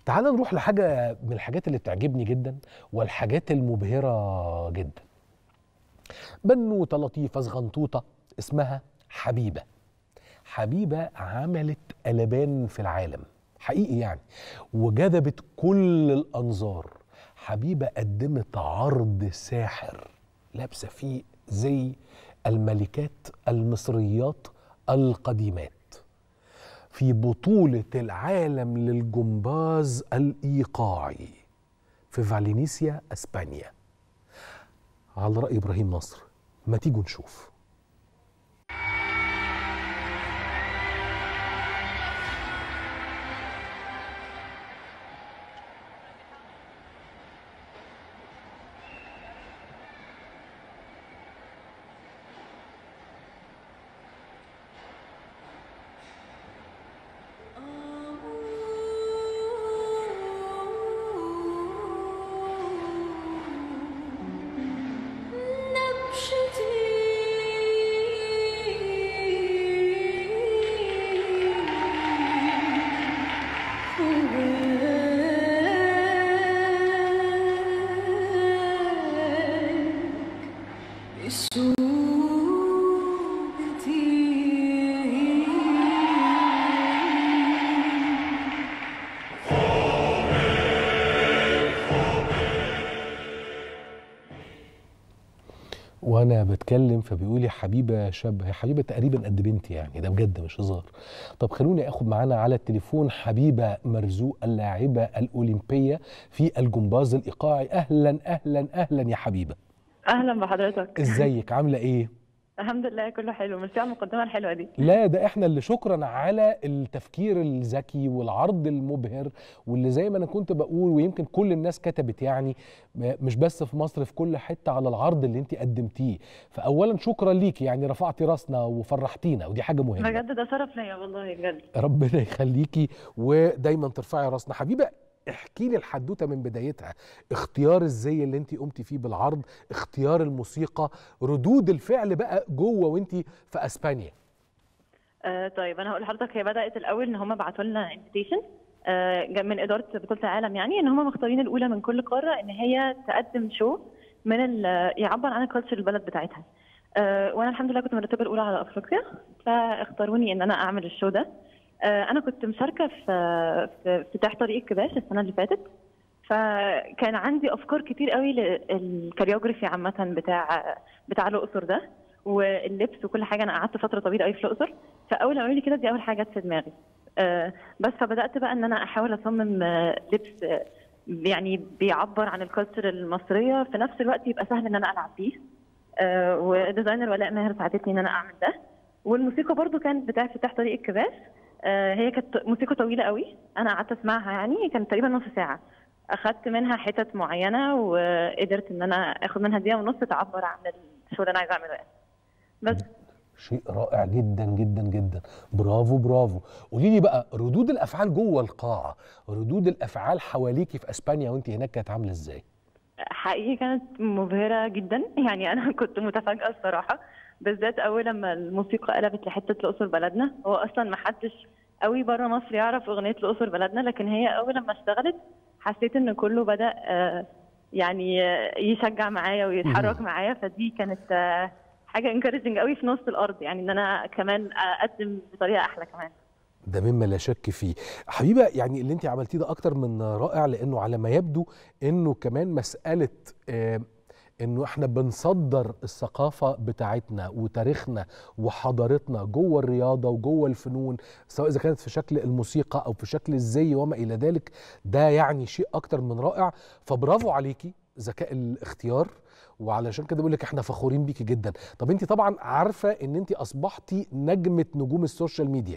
تعال نروح لحاجة من الحاجات اللي بتعجبني جدا والحاجات المبهرة جدا بنوتة لطيفة صغنطوطة اسمها حبيبة حبيبة عملت قلبان في العالم حقيقي يعني وجذبت كل الأنظار حبيبة قدمت عرض ساحر لابسة فيه زي الملكات المصريات القديمات في بطولة العالم للجمباز الإيقاعي في فالينيسيا أسبانيا على رأي إبراهيم نصر ما تيجوا نشوف وانا بتكلم فبيقول لي حبيبه شاب هي حبيبه تقريبا قد بنتي يعني ده بجد مش هزار طب خلوني اخد معانا على التليفون حبيبه مرزوق اللاعبه الاولمبيه في الجمباز الايقاعي اهلا اهلا اهلا يا حبيبه اهلا بحضرتك ازيك عامله ايه الحمد لله كله حلو ميرسي على المقدمه الحلوه دي لا ده احنا اللي شكرا على التفكير الذكي والعرض المبهر واللي زي ما انا كنت بقول ويمكن كل الناس كتبت يعني مش بس في مصر في كل حته على العرض اللي انت قدمتيه فاولا شكرا ليكي يعني رفعتي راسنا وفرحتينا ودي حاجه مهمه بجد ده شرف ليا والله بجد ربنا يخليكي ودايما ترفعي راسنا حبيبه احكي لي الحدوته من بدايتها اختيار الزي اللي انت قمتي فيه بالعرض اختيار الموسيقى ردود الفعل بقى جوه وانت في اسبانيا آه طيب انا هقول لحضرتك هي بدات الاول ان هم بعتوا لنا انفيتيشن آه من اداره بطوله العالم يعني ان هم مختارين الاولى من كل قاره ان هي تقدم شو من يعبر عن الكالتشر البلد بتاعتها آه وانا الحمد لله كنت مرتبه الاولى على افريقيا فاختاروني ان انا اعمل الشو ده انا كنت مشاركه في في افتتاح طريق الكباش السنه اللي فاتت فكان عندي افكار كتير قوي للكاريوجرافي عامه بتاع بتاع الاقصر ده واللبس وكل حاجه انا قعدت فتره طويله قوي في الاقصر فاول ما قالوا لي كده دي اول حاجه جت في دماغي بس فبدات بقى ان انا احاول اصمم لبس يعني بيعبر عن الكالتشر المصريه في نفس الوقت يبقى سهل ان انا العب بيه وديزاينر ولاء ماهر ساعدتني ان انا اعمل ده والموسيقى برضو كانت بتاع افتتاح طريق الكباش آه هي كانت موسيقى طويله قوي انا قعدت اسمعها يعني كانت تقريبا نص ساعه اخدت منها حتت معينه وقدرت ان انا اخد منها دقيقه ونص تعبر عن الشغل اللي انا عايزه اعمله يعني بس شيء رائع جدا جدا جدا برافو برافو قولي لي بقى ردود الافعال جوه القاعه ردود الافعال حواليكي في اسبانيا وانت هناك كانت عامله ازاي حقيقي كانت مبهره جدا يعني انا كنت متفاجئه الصراحه بالذات اول لما الموسيقى قلبت لحته الاقصر بلدنا هو اصلا ما حدش قوي بره مصر يعرف اغنيه الاقصر بلدنا لكن هي اول لما اشتغلت حسيت ان كله بدا يعني يشجع معايا ويتحرك معايا فدي كانت حاجه انكريجنج قوي في نص الارض يعني ان انا كمان اقدم بطريقه احلى كمان ده مما لا شك فيه حبيبه يعني اللي انت عملتيه ده اكتر من رائع لانه على ما يبدو انه كمان مساله آه انه احنا بنصدر الثقافه بتاعتنا وتاريخنا وحضارتنا جوه الرياضه وجوه الفنون سواء اذا كانت في شكل الموسيقى او في شكل الزي وما الى ذلك ده يعني شيء اكتر من رائع فبرافو عليكي ذكاء الاختيار وعلشان كده بقول لك احنا فخورين بيكي جدا طب انت طبعا عارفه ان انت اصبحتي نجمه نجوم السوشيال ميديا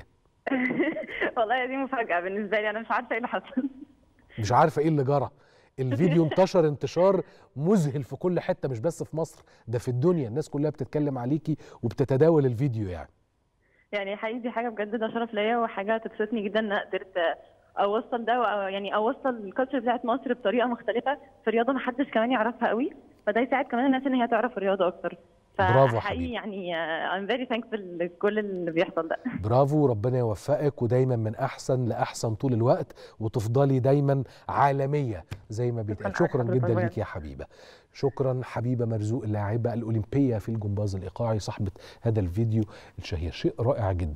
والله دي مفاجاه بالنسبه لي انا مش عارفه ايه اللي حصل مش عارفه ايه اللي جرى الفيديو انتشر انتشار مذهل في كل حته مش بس في مصر ده في الدنيا الناس كلها بتتكلم عليكي وبتتداول الفيديو يعني يعني حقيقي دي حاجه بجد ده شرف ليا وحاجه تبسطني جدا ان قدرت اوصل ده يعني اوصل الكالتشر بتاعت مصر بطريقه مختلفه في رياضه ما حدش كمان يعرفها قوي فده يساعد كمان الناس ان هي تعرف الرياضه اكتر برافو فحقيقي حبيبي. يعني آه، I'm very thankful لكل اللي بيحصل ده برافو ربنا يوفقك ودايما من احسن لاحسن طول الوقت وتفضلي دايما عالميه زي ما بيتقال شكراً شكرا حضرتك جدا بجد. ليك يا حبيبه شكرا حبيبه مرزوق اللاعبه الاولمبيه في الجمباز الايقاعي صاحبه هذا الفيديو الشهير شيء رائع جدا